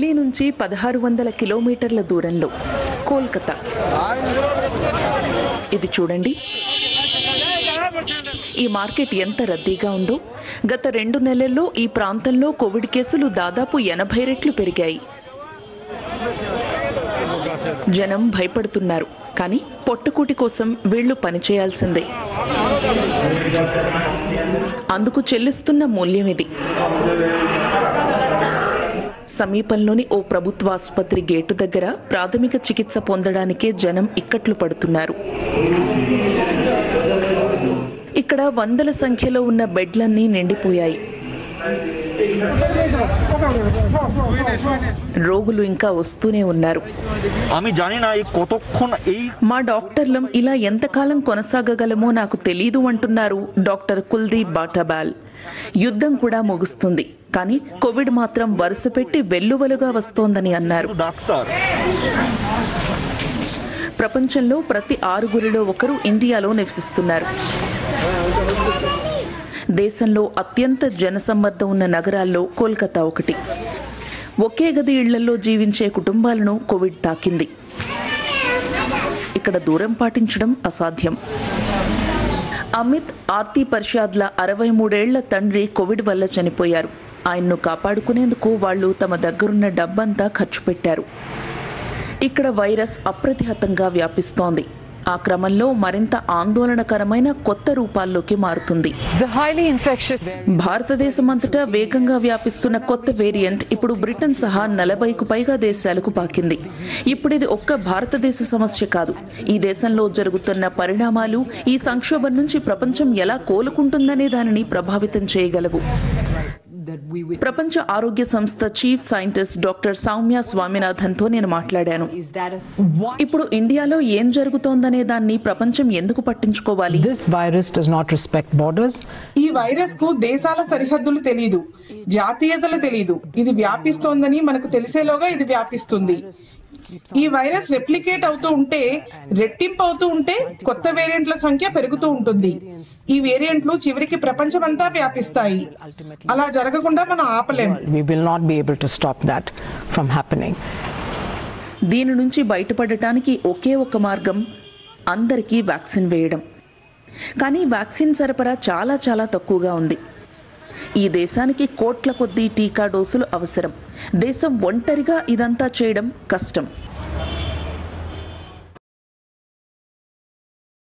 ఢిల్లీ నుంచి పదహారు వందల కిలోమీటర్ల దూరంలో కోల్కతా ఇది చూడండి ఈ మార్కెట్ ఎంత రద్దీగా ఉందో గత రెండు నెలల్లో ఈ ప్రాంతంలో కోవిడ్ కేసులు దాదాపు ఎనభై రెట్లు పెరిగాయి జనం భయపడుతున్నారు కానీ పొట్టుకూటి కోసం వీళ్ళు పనిచేయాల్సిందే అందుకు చెల్లిస్తున్న మూల్యం ఇది సమీపంలోని ఓ ప్రభుత్వ ఆసుపత్రి గేటు దగ్గర ప్రాథమిక చికిత్స పొందడానికే జనం ఇక్కట్లు పడుతున్నారు ఇక్కడ వందల సంఖ్యలో ఉన్న బెడ్లన్నీ నిండిపోయాయి రోగులు ఇంకా వస్తూనే ఉన్నారు আমি জানি না এই কতক্ষণ এই మా డాక్టర్లం ఇలా ఎంతకాలం కొనసాగగలమో నాకు తెలీదు అంటున్నారు డాక్టర్ కుల్దీప్ బాటాబాల్ యుద్ధం కూడా ముగుస్తుంది కానీ కోవిడ్ మాత్రం వరుసపెట్టి వెల్లువలుగా వస్తోందని అన్నారు ডাক্তার ప్రపంచంలో ప్రతి ఆరుగురిలో ఒకరు ఇండియాలో నివసిస్తున్నారు దేశంలో అత్యంత జనసమ్మర్దం ఉన్న నగరాల్లో కోల్కతా ఒకటి ఒకే గది ఇళ్లలో జీవించే కుటుంబాలను కోవిడ్ తాకింది ఇక్కడ దూరం పాటించడం అసాధ్యం అమిత్ ఆర్తి పరిషాద్ల అరవై మూడేళ్ల తండ్రి కోవిడ్ వల్ల చనిపోయారు ఆయన్ను కాపాడుకునేందుకు వాళ్ళు తమ దగ్గరున్న డబ్బంతా ఖర్చు పెట్టారు ఇక్కడ వైరస్ అప్రతిహతంగా వ్యాపిస్తోంది ఆ క్రమంలో మరింత ఆందోళనకరమైన కొత్త రూపాల్లోకి మారుతుంది The highly infectious భారతదేశం అంతటా వేగంగా వ్యాపిస్తున్న కొత్త వేరియంట్ ఇప్పుడు బ్రిటన్ సహా నలభైకు పైగా దేశాలకు పాకింది ఇప్పుడు ఇది ఒక్క భారతదేశ సమస్య కాదు ఈ దేశంలో జరుగుతున్న పరిణామాలు ఈ సంక్షోభం నుంచి ప్రపంచం ఎలా కోలుకుంటుందనే దానిని ప్రభావితం చేయగలవు that we witness ప్రపంచ ఆరోగ్య సంస్థ చీఫ్ సైంటిస్ట్ డాక్టర్ సౌమ్య స్వామినాథన్తో నేను మాట్లాడాను is that a why ఇప్పుడు ఇండియాలో ఏం జరుగుతోందనే దాన్ని ప్రపంచం ఎందుకు పట్టించుకోవాలి this virus does not respect borders. ఈ వైరస్ కు దేశాల సరిహద్దులు తెలియదు జాతీయతలు తెలియదు ఇది వ్యాపిస్తోందని మనకు తెలిసేలోగా ఇది వ్యాపిస్తుంది ఈ వైరస్ రెప్లికేట్ అవుతూ ఉంటే రెట్టింపు అవుతూ ఉంటే కొత్త వేరియంట్ల సంఖ్య పెరుగుతూ ఉంటుంది ఈ వేరియంట్లు చివరికి ప్రపంచమంతా వ్యాపిస్తాయి అలా జరగకుండా మనం ఆపలేం We will not be able to stop that from happening. దీని నుంచి బయటపడటానికి ఒకే ఒక మార్గం అందరికీ వ్యాక్సిన్ వేయడం కానీ వ్యాక్సిన్ సరఫరా చాలా చాలా తక్కువగా ఉంది ఈ దేశానికి కోట్ల కొద్దీ టీకా డోసులు అవసరం దేశం ఒంటరిగా ఇదంతా చేయడం కష్టం